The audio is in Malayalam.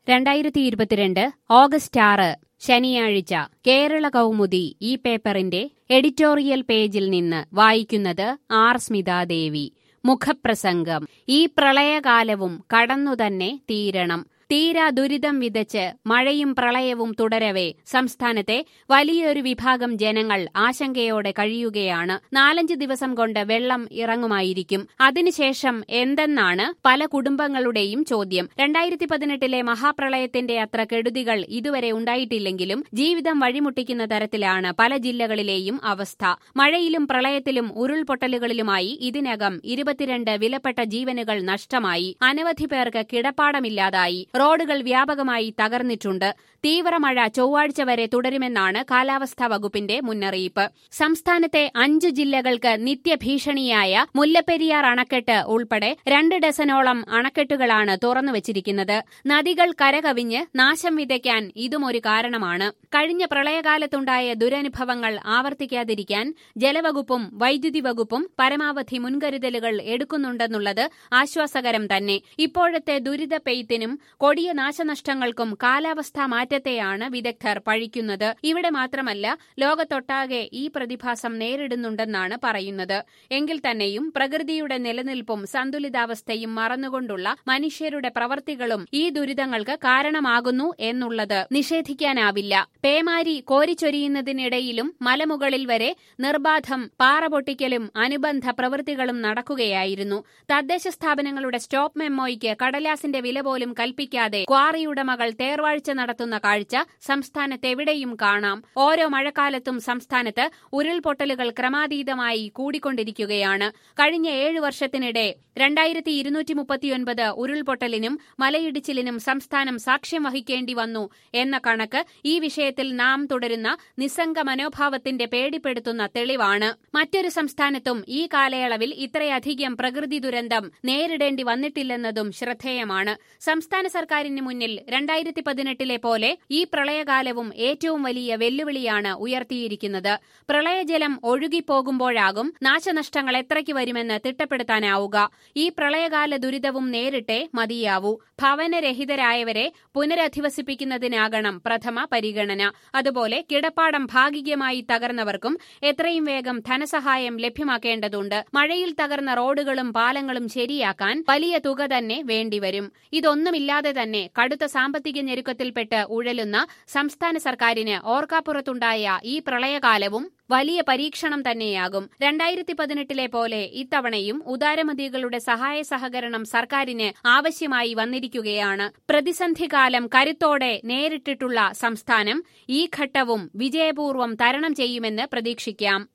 രണ്ടായിരത്തി ഇരുപത്തിരണ്ട് ഓഗസ്റ്റ് ആറ് ശനിയാഴ്ച കേരള കൗമുദി ഈ പേപ്പറിന്റെ എഡിറ്റോറിയൽ പേജിൽ നിന്ന് വായിക്കുന്നത് ആർ സ്മിതാദേവി മുഖപ്രസംഗം ഈ പ്രളയകാലവും കടന്നുതന്നെ തീരണം തീരാ ദുരിതം വിതച്ച് മഴയും പ്രളയവും തുടരവേ സംസ്ഥാനത്തെ വലിയൊരു വിഭാഗം ജനങ്ങൾ ആശങ്കയോടെ കഴിയുകയാണ് നാലഞ്ച് ദിവസം കൊണ്ട് വെള്ളം ഇറങ്ങുമായിരിക്കും അതിനുശേഷം എന്തെന്നാണ് പല കുടുംബങ്ങളുടെയും ചോദ്യം രണ്ടായിരത്തി പതിനെട്ടിലെ മഹാപ്രളയത്തിന്റെ അത്ര കെടുതികൾ ഇതുവരെ ഉണ്ടായിട്ടില്ലെങ്കിലും ജീവിതം വഴിമുട്ടിക്കുന്ന തരത്തിലാണ് പല ജില്ലകളിലെയും അവസ്ഥ മഴയിലും പ്രളയത്തിലും ഉരുൾപൊട്ടലുകളിലുമായി ഇതിനകം ഇരുപത്തിരണ്ട് വിലപ്പെട്ട ജീവനുകൾ നഷ്ടമായി അനവധി പേർക്ക് കിടപ്പാടമില്ലാതായി റോഡുകൾ വ്യാപകമായി തകർന്നിട്ടുണ്ട് തീവ്രമഴ ചൊവ്വാഴ്ച വരെ തുടരുമെന്നാണ് കാലാവസ്ഥാ വകുപ്പിന്റെ മുന്നറിയിപ്പ് സംസ്ഥാനത്തെ അഞ്ചു ജില്ലകൾക്ക് നിത്യഭീഷണിയായ മുല്ലപ്പെരിയാർ അണക്കെട്ട് ഉൾപ്പെടെ രണ്ട് ഡസനോളം അണക്കെട്ടുകളാണ് തുറന്നുവച്ചിരിക്കുന്നത് നദികൾ കരകവിഞ്ഞ് നാശം വിതയ്ക്കാൻ ഇതും ഒരു കാരണമാണ് കഴിഞ്ഞ പ്രളയകാലത്തുണ്ടായ ദുരനുഭവങ്ങൾ ആവർത്തിക്കാതിരിക്കാൻ ജലവകുപ്പും വൈദ്യുതി വകുപ്പും പരമാവധി മുൻകരുതലുകൾ എടുക്കുന്നുണ്ടെന്നുള്ളത് ആശ്വാസകരം തന്നെ ഇപ്പോഴത്തെ ദുരിത പെയ്ത്തിനും കൊടിയ നാശനഷ്ടങ്ങൾക്കും കാലാവസ്ഥാ മാറ്റത്തെയാണ് വിദഗ്ധർ പഴിക്കുന്നത് ഇവിടെ മാത്രമല്ല ലോകത്തൊട്ടാകെ ഈ പ്രതിഭാസം നേരിടുന്നുണ്ടെന്നാണ് പറയുന്നത് എങ്കിൽ തന്നെയും പ്രകൃതിയുടെ നിലനിൽപ്പും സന്തുലിതാവസ്ഥയും മറന്നുകൊണ്ടുള്ള മനുഷ്യരുടെ പ്രവർത്തികളും ഈ ദുരിതങ്ങൾക്ക് കാരണമാകുന്നു എന്നുള്ളത് നിഷേധിക്കാനാവില്ല പേമാരി കോരിച്ചൊരിയുന്നതിനിടയിലും മലമുകളിൽ വരെ നിർബാധം പാറ പൊട്ടിക്കലും അനുബന്ധ പ്രവൃത്തികളും നടക്കുകയായിരുന്നു തദ്ദേശ സ്ഥാപനങ്ങളുടെ സ്റ്റോപ്പ് മെമ്മോയ്ക്ക് കടലാസിന്റെ വില പോലും കൽപ്പിക്കാതെ ക്വാറി ഉടമകൾ തേർവാഴ്ച നടത്തുന്ന കാഴ്ച സംസ്ഥാനത്തെവിടെയും കാണാം ഓരോ മഴക്കാലത്തും സംസ്ഥാനത്ത് ഉരുൾപൊട്ടലുകൾ ക്രമാതീതമായി കൂടിക്കൊണ്ടിരിക്കുകയാണ് കഴിഞ്ഞ ഏഴു വർഷത്തിനിടെ രണ്ടായിരത്തി ഇരുന്നൂറ്റി മുപ്പത്തിയൊൻപത് ഉരുൾപൊട്ടലിനും മലയിടിച്ചിലിനും സംസ്ഥാനം സാക്ഷ്യം വഹിക്കേണ്ടി വന്നു എന്ന കണക്ക് ഈ വിഷയത്തിൽ നാം തുടരുന്ന നിസ്സംഗ മനോഭാവത്തിന്റെ പേടിപ്പെടുത്തുന്ന തെളിവാണ് മറ്റൊരു സംസ്ഥാനത്തും ഈ കാലയളവിൽ ഇത്രയധികം പ്രകൃതി ദുരന്തം നേരിടേണ്ടി വന്നിട്ടില്ലെന്നതും ശ്രദ്ധേയമാണ് സംസ്ഥാന സർക്കാരിന് മുന്നിൽ രണ്ടായിരത്തി പതിനെട്ടിലെ പോലെ ഈ പ്രളയകാലവും ഏറ്റവും വലിയ വെല്ലുവിളിയാണ് ഉയർത്തിയിരിക്കുന്നത് പ്രളയജലം ഒഴുകിപ്പോകുമ്പോഴാകും നാശനഷ്ടങ്ങൾ എത്രയ്ക്ക് വരുമെന്ന് തിട്ടപ്പെടുത്താനാവുക ഈ പ്രളയകാല ദുരിതവും നേരിട്ടേ മതിയാവൂ ഭവനരഹിതരായവരെ പുനരധിവസിപ്പിക്കുന്നതിനാകണം പ്രഥമ പരിഗണന അതുപോലെ കിടപ്പാടം ഭാഗികമായി തകർന്നവർക്കും എത്രയും വേഗം ധനസഹായം ലഭ്യമാക്കേണ്ടതുണ്ട് മഴയിൽ തകർന്ന റോഡുകളും പാലങ്ങളും ശരിയാക്കാൻ വലിയ തുക തന്നെ വേണ്ടിവരും ഇതൊന്നുമില്ലാതെ തന്നെ കടുത്ത സാമ്പത്തിക ഞെരുക്കത്തിൽപ്പെട്ട് ഉഴലുന്ന സംസ്ഥാന സർക്കാരിന് ഓർക്കാപ്പുറത്തുണ്ടായ ഈ പ്രളയകാലവും വലിയ പരീക്ഷണം തന്നെയാകും രണ്ടായിരത്തി പതിനെട്ടിലെ പോലെ ഇത്തവണയും ഉദാരമതികളുടെ സഹായ സഹകരണം സർക്കാരിന് ആവശ്യമായി വന്നിരിക്കുകയാണ് പ്രതിസന്ധികാലം കരുത്തോടെ നേരിട്ടിട്ടുള്ള സംസ്ഥാനം ഈ ഘട്ടവും വിജയപൂർവ്വം തരണം ചെയ്യുമെന്ന് പ്രതീക്ഷിക്കാം